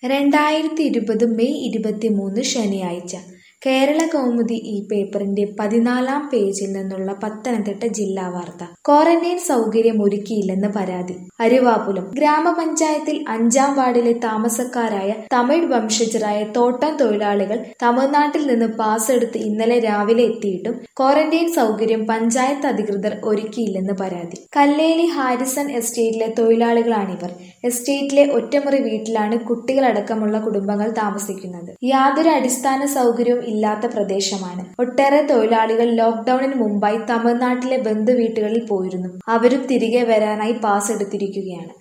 രണ്ടായിരത്തി ഇരുപത് മെയ് ഇരുപത്തിമൂന്ന് ശനിയാഴ്ച കേരള കൗമുദി ഈ പേപ്പറിന്റെ പതിനാലാം പേജിൽ നിന്നുള്ള പത്തനംതിട്ട ജില്ലാ വാർത്ത ക്വാറന്റൈൻ സൗകര്യം ഒരുക്കിയില്ലെന്ന് പരാതി അരിവാപുലം ഗ്രാമപഞ്ചായത്തിൽ അഞ്ചാം വാർഡിലെ താമസക്കാരായ തമിഴ് വംശജരായ തോട്ടം തൊഴിലാളികൾ തമിഴ്നാട്ടിൽ നിന്ന് പാസ് എടുത്ത് ഇന്നലെ രാവിലെ എത്തിയിട്ടും ക്വാറന്റൈൻ സൗകര്യം പഞ്ചായത്ത് അധികൃതർ ഒരുക്കിയില്ലെന്ന് പരാതി കല്ലേലി ഹാരിസൺ എസ്റ്റേറ്റിലെ തൊഴിലാളികളാണിവർ എസ്റ്റേറ്റിലെ ഒറ്റമുറി വീട്ടിലാണ് കുട്ടികളടക്കമുള്ള കുടുംബങ്ങൾ താമസിക്കുന്നത് യാതൊരു അടിസ്ഥാന സൗകര്യവും ഇല്ലാത്ത പ്രദേശമാണ് ഒട്ടേറെ തൊഴിലാളികൾ ലോക്ക്ഡൌണിന് മുമ്പായി തമിഴ്നാട്ടിലെ ബന്ധുവീട്ടുകളിൽ പോയിരുന്നു അവരും തിരികെ വരാനായി പാസ് എടുത്തിരിക്കുകയാണ്